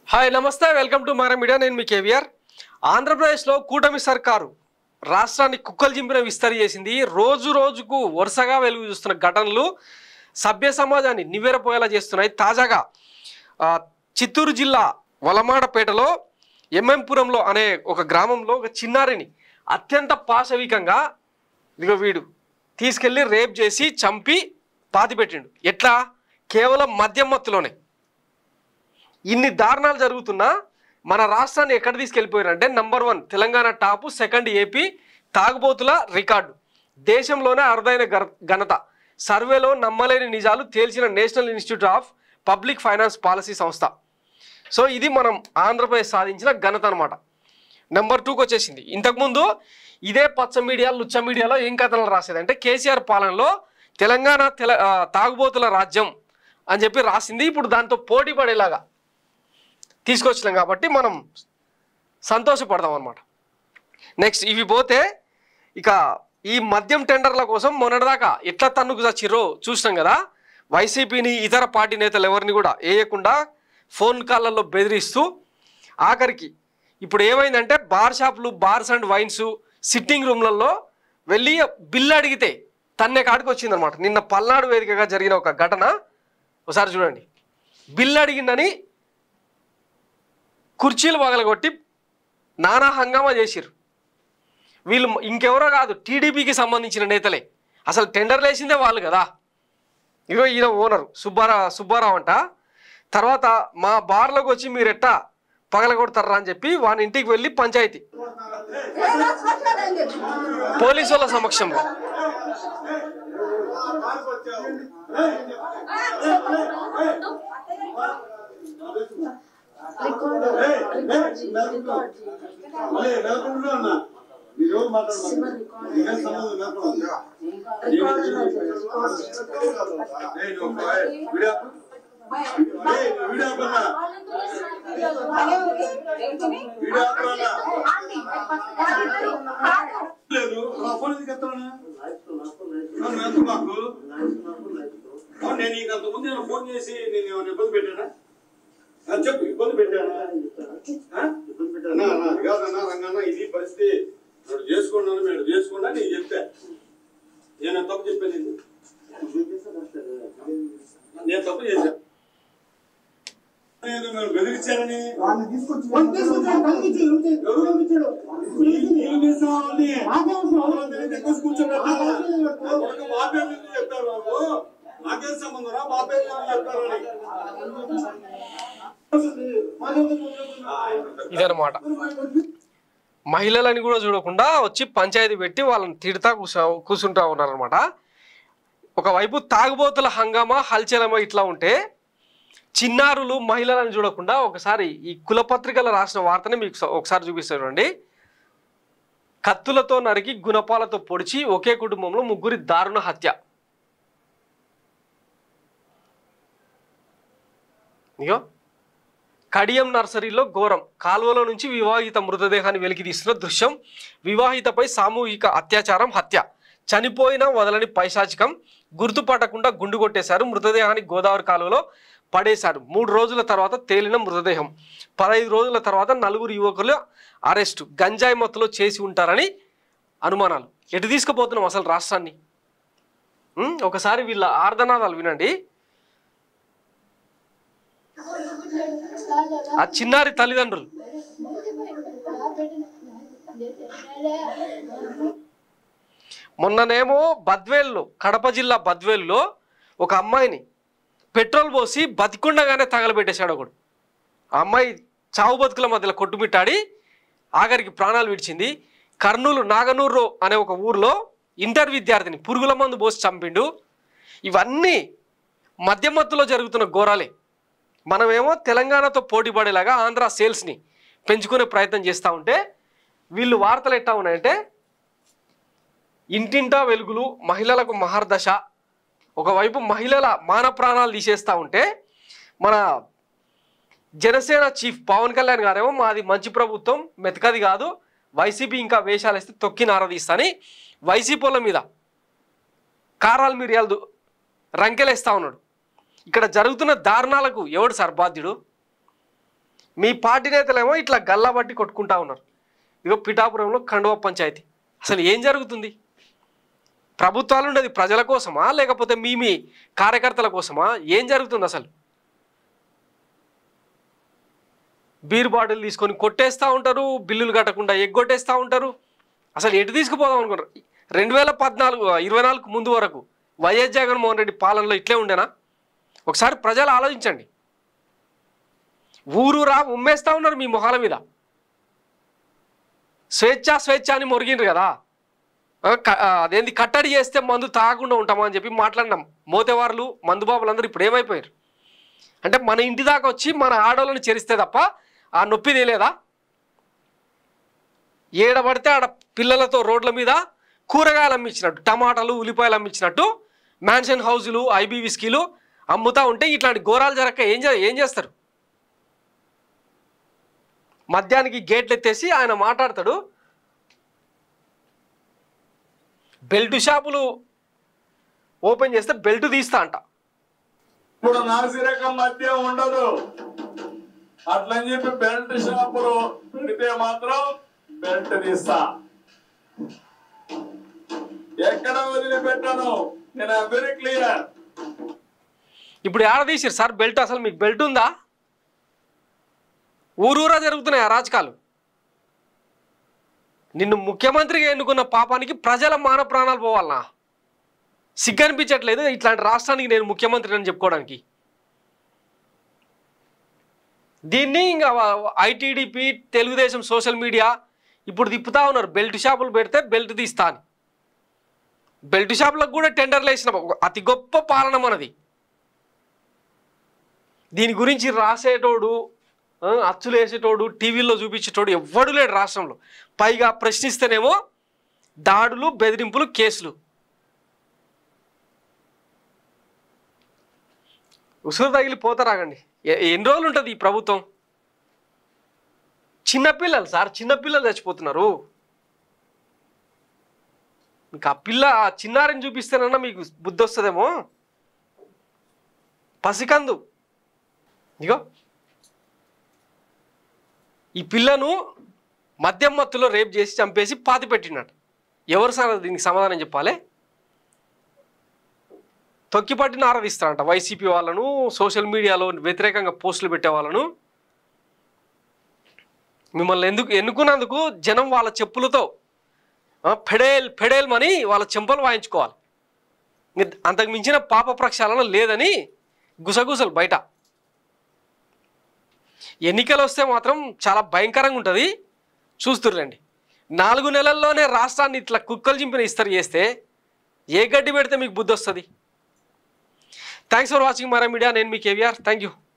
Hi నమస్తే welcome to Mara media నేను మీ కేవీఆర్ ఆంధ్రప్రదేశ్లో కూటమి సర్కారు రాష్ట్రాన్ని కుక్కలు చింపిన విస్తరి చేసింది రోజు రోజుకు వరుసగా వెలుగు చూస్తున్న ఘటనలు సభ్య సమాజాన్ని నివ్వెరపోయేలా చేస్తున్నాయి తాజాగా ఆ, చిత్తూరు జిల్లా వలమాడపేటలో ఎంఎంపురంలో అనే ఒక గ్రామంలో ఒక చిన్నారిని అత్యంత పాశవికంగా ఇదిగో వీడు తీసుకెళ్ళి రేప్ చేసి చంపి పాతిపెట్టిండు ఎట్లా కేవలం మద్యం మత్తులోనే ఇన్ని దారుణాలు జరుగుతున్నా మన రాష్ట్రాన్ని ఎక్కడ తీసుకెళ్ళిపోయారంటే number one Telangana top second AP తాగుబోతుల రికార్డు దేశంలోనే అరుదైన గర- ఘనత సర్వేలో నమ్మలేని నిజాలు తేల్చిన national institute of public finance policy సంస్థ సో ఇది మనం ఆంధ్రప్రదేశ్ సాధించిన ఘనత అనమాట నెంబర్ టూకి వచ్చేసింది ఇంతకుముందు ఇదే పచ్చ మీడియా లుచ్చ మీడియాలో ఏం కథలు రాసేది అంటే కేసీఆర్ పాలనలో తెలంగాణ తెల ఆ, తాగుబోతుల రాజ్యం అని చెప్పి రాసింది ఇప్పుడు దాంతో పోటీ పడేలాగా తీసుకొచ్చినాం కాబట్టి మనం సంతోషపడదాం అనమాట నెక్స్ట్ ఇవి పోతే ఇక ఈ మద్యం టెండర్ల కోసం మొన్నటిదాకా ఎట్లా తన్నుకు చచ్చిర్రో చూసినాం కదా వైసీపీని ఇతర పార్టీ నేతలు ఎవరిని కూడా వేయకుండా ఫోన్ కాళ్ళల్లో బెదిరిస్తూ ఆఖరికి ఇప్పుడు ఏమైందంటే బార్ షాపులు బార్స్ అండ్ వైన్స్ సిట్టింగ్ రూమ్లలో వెళ్ళి బిల్లు అడిగితే తన్నే కాడికి వచ్చిందనమాట నిన్న పల్నాడు వేదికగా జరిగిన ఒక ఘటన ఒకసారి చూడండి బిల్లు అడిగిందని కుర్చీలు పగలగొట్టి నానా హంగామా చేసిర్రు వీళ్ళు ఇంకెవరో కాదు టీడీపీకి సంబంధించిన నేతలే అసలు టెండర్లు వేసిందే వాళ్ళు కదా ఇగో ఈయన ఓనరు సుబ్బారా సుబ్బారావు అంట తర్వాత మా బార్లోకి వచ్చి మీరు ఎట్టా పగలగొడతారా అని చెప్పి వాని ఇంటికి వెళ్ళి పంచాయతీ పోలీసు వాళ్ళ సమక్షంలో అదే నెలకొండ అన్న మీరు ఎవరు మాట్లాడమన్నారు ఇంకా సంబంధం నెలకొండ వీడియో వీడియో అన్న వీడియో అన్న లేదు నా ఫోన్ ఎందుకు ఎత్తాను నన్ను ఎంత మాకు అవును, నేను నీకు అంత ముందు నేను ఫోన్ చేసి నేను ఏమైనా ఇబ్బంది పెట్టానా ఆ, చెప్పు ఇబ్బంది పెట్టానా ఆ? అన్నా, అన్నా, అది కాదన్నా రంగన్న ఇది పరిస్థితి నేను చేసుకున్నాను మీరు చేసుకున్నా నేను చెప్పా నేను తప్పు చెప్పాను నేను నేను తప్పు చేశా నేను నన్ను బెదిరించానని వాళ్ళని తీసుకొచ్చి వాళ్ళు తీసుకొచ్చారు కనిపించారు ఉంటే ఎవరు? కనిపించాడు నీళ్ళు- నీళ్ళు వేసిన వాళ్ళని వాళ్ళని దగ్గర కూర్చోబెట్టాలి. నా కొడుకు మా పేరు ఎందుకు చెప్పారు నాకు నాకేం సంబంధం రా మా పేరు ఎందుకు చెప్పారు అని ఇదనమాట మహిళలని కూడా చూడకుండా వచ్చి పంచాయతీ పెట్టి వాళ్ళని తిడతా కూర్చో కూర్చుంటా ఉన్నారనమాట ఒకవైపు తాగుబోతుల హంగామా హల్చలమా ఇట్లా ఉంటే చిన్నారులు మహిళలను చూడకుండా ఒకసారి ఈ కులపత్రికల రాసిన వార్తని మీకు స- ఒకసారి చూపిస్తారు చూడండి కత్తులతో నరికి గుణపాలతో పొడిచి ఒకే కుటుంబంలో ముగ్గురి దారుణ హత్య ఇగో కడియం నర్సరీలో ఘోరం కాలువలో నుంచి వివాహిత మృతదేహాన్ని వెలికి తీస్తున్న దృశ్యం వివాహితపై సామూహిక అత్యాచారం హత్య చనిపోయిన వదలని పైశాచికం గుర్తుపట్టకుండా గుండు కొట్టేశారు మృతదేహాన్ని గోదావరి కాలువలో పడేశారు మూడు రోజుల తర్వాత తేలిన మృతదేహం పదహైదు రోజుల తర్వాత నలుగురు యువకులు అరెస్టు గంజాయి మత్తులో చేసి ఉంటారని అనుమానాలు ఎటు తీసుకుపోతున్నాం అసలు రాష్ట్రాన్ని ఉం? ఒకసారి వీళ్ళ ఆర్ధనాదాలు వినండి ఆ చిన్నారి తల్లిదండ్రులు మొన్ననేమో బద్వేల్లో కడప జిల్లా బద్వేల్లో ఒక అమ్మాయిని పెట్రోల్ పోసి బతికుండగానే తగలబెట్టేశాడు ఒకడు ఆ అమ్మాయి చావు బతుకుల మధ్యలో కొట్టుమిట్టాడి ఆఖరికి ప్రాణాలు విడిచింది కర్నూలు నాగనూరు అనే ఒక ఊర్లో ఇంటర్ విద్యార్థిని పురుగుల మందు పోసి చంపిండు ఇవన్నీ మధ్యమత్తులో జరుగుతున్న ఘోరాలే మనమేమో తెలంగాణతో పోటీ పడేలాగా ఆంధ్ర సేల్స్ని పెంచుకునే ప్రయత్నం చేస్తూ ఉంటే వీళ్ళు వార్తలు ఎట్టా ఉన్నాయంటే ఇంటింటా వెలుగులు మహిళలకు మహర్దశ ఒకవైపు మహిళల మాన ప్రాణాలు తీసేస్తూ ఉంటే మన జనసేన చీఫ్ పవన్ కళ్యాణ్ గారేమో మాది మంచి ప్రభుత్వం మెతకది కాదు వైసీపీ ఇంకా వేషాలు వేస్తే తొక్కి నారదీస్తాని వైసీపీ వాళ్ళ మీద కారాలు మిరియాలు దు- రంకెలేస్తా ఉన్నాడు ఇక్కడ జరుగుతున్న దారుణాలకు ఎవడు సార్ బాధ్యుడు మీ పార్టీ నేతలేమో ఇట్లా గల్లా బట్టి కొట్టుకుంటా ఉన్నారు ఇగో పిఠాపురంలో ఖండవ పంచాయతీ అసలు ఏం జరుగుతుంది ప్రభుత్వాలు ఉండేది ప్రజల కోసమా లేకపోతే మీ మీ కార్యకర్తల కోసమా ఏం జరుగుతుంది అసలు బీర్ బాటిల్ తీసుకొని కొట్టేస్తూ ఉంటారు బిల్లులు కట్టకుండా ఎగ్గొట్టేస్తూ ఉంటారు అసలు ఎటు తీసుకుపోదాం అనుకున్నారు రెండు వేల పద్నాలుగు ఇరవై నాలుగు ముందు వరకు వైఎస్ జగన్మోహన్ రెడ్డి పాలనలో ఇట్లే ఉండేనా ఒకసారి ప్రజలు ఆలోచించండి ఊరూరా ఉమ్మేస్తూ ఉన్నారు మీ మొహాల మీద స్వేచ్ఛ స్వేచ్ఛ అని మొరిగిండ్రు కదా ఆ, క- ఆ, అదేంది కట్టడి చేస్తే మందు తాగకుండా ఉంటామా అని చెప్పి మాట్లాడినాం మోతేవారులు మందుబాబులు అందరూ ఇప్పుడు ఏమైపోయారు అంటే మన ఇంటి దాకా వచ్చి మన ఆడవాళ్ళని చెరిస్తే తప్ప ఆ నొప్పి తెలియదా ఏడబడితే ఆడ పిల్లలతో రోడ్ల మీద కూరగాయలు అమ్మించినట్టు టమాటాలు ఉల్లిపాయలు అమ్మించినట్టు మ్యాన్షన్ హౌజులు ఐబీ విస్కీలు అమ్ముతా ఉంటే ఇట్లాంటి ఘోరాలు జరగక ఏం చే ఏం చేస్తారు మద్యానికి గేట్లు ఎత్తేసి ఆయన మాట్లాడతాడు బెల్ట్ షాపులు ఓపెన్ చేస్తే బెల్ట్ తీస్తా అంట ఇప్పుడు నాసిరకం మధ్య ఉండదు అట్లని చెప్పి బెల్ట్ షాపులు పెడితే మాత్రం బెల్ట్ తీస్తా ఎక్కడ వదిలిపెట్టాను నేను వెరీ క్లియర్ ఇప్పుడు ఏడ తీసిరు సార్ బెల్ట్ అసలు మీకు బెల్ట్ ఉందా ఊరూరా జరుగుతున్నాయి అరాచకాలు నిన్ను ముఖ్యమంత్రిగా ఎన్నుకున్న పాపానికి ప్రజల మాన ప్రాణాలు పోవాలనా సిగ్గనిపించట్లేదు ఇట్లాంటి రాష్ట్రానికి నేను ముఖ్యమంత్రి అని చెప్పుకోవడానికి దీన్ని ఇంకా ఐటీడీపీ తెలుగుదేశం సోషల్ మీడియా ఇప్పుడు తిప్పుతా ఉన్నారు బెల్ట్ షాపులు పెడితే బెల్ట్ తీస్తా అని బెల్ట్ షాపులకు కూడా టెండర్లు వేసిన ఒక అతి గొప్ప పాలన మనది దీని గురించి రాసేటోడు ఆ, అచ్చులు వేసేటోడు టీవీల్లో చూపించేటోడు ఎవ్వడు లేడు రాష్ట్రంలో పైగా ప్రశ్నిస్తేనేమో దాడులు బెదిరింపులు కేసులు ఉసురు తగిలి పోతారాగండి ఎ- ఎన్ని రోజులు ఉంటుంది ఈ ప్రభుత్వం చిన్నపిల్లలు సార్ చిన్నపిల్లలు చచ్చిపోతున్నారు మీకు ఆ పిల్ల ఆ చిన్నారిని చూపిస్తేనన్నా మీకు బుద్ధి వస్తుందేమో పసికందు ఇగో ఈ పిల్లను మద్యం మత్తులో రేప్ చేసి చంపేసి పాతి పెట్టినట్టు ఎవరు సార్ దీనికి సమాధానం చెప్పాలి తొక్కిపట్టిన ఆరాధిస్తారంట వైసీపీ వాళ్ళను సోషల్ మీడియాలో వ్యతిరేకంగా పోస్టులు పెట్టే వాళ్ళను మిమ్మల్ని ఎందుకు ఎన్నుకున్నందుకు జనం వాళ్ళ చెప్పులతో ఆ, ఫెడేల్ ఫెడేల్ అని వాళ్ళ చెంపలు వాయించుకోవాలి ఇంక అంతకు మించిన పాప ప్రక్షాళన లేదని గుసగుసలు బయట ఎన్నికలు వస్తే మాత్రం చాలా భయంకరంగా ఉంటుంది చూస్తుర్రండి నాలుగు నెలల్లోనే రాష్ట్రాన్ని ఇట్లా కుక్కలు చింపిన ఇస్తరు చేస్తే ఏ గడ్డి పెడితే మీకు బుద్ధి వస్తుంది థ్యాంక్స్ ఫర్ వాచింగ్ మరా మీడియా నేను మీ కేవీఆర్ థ్యాంక్ యూ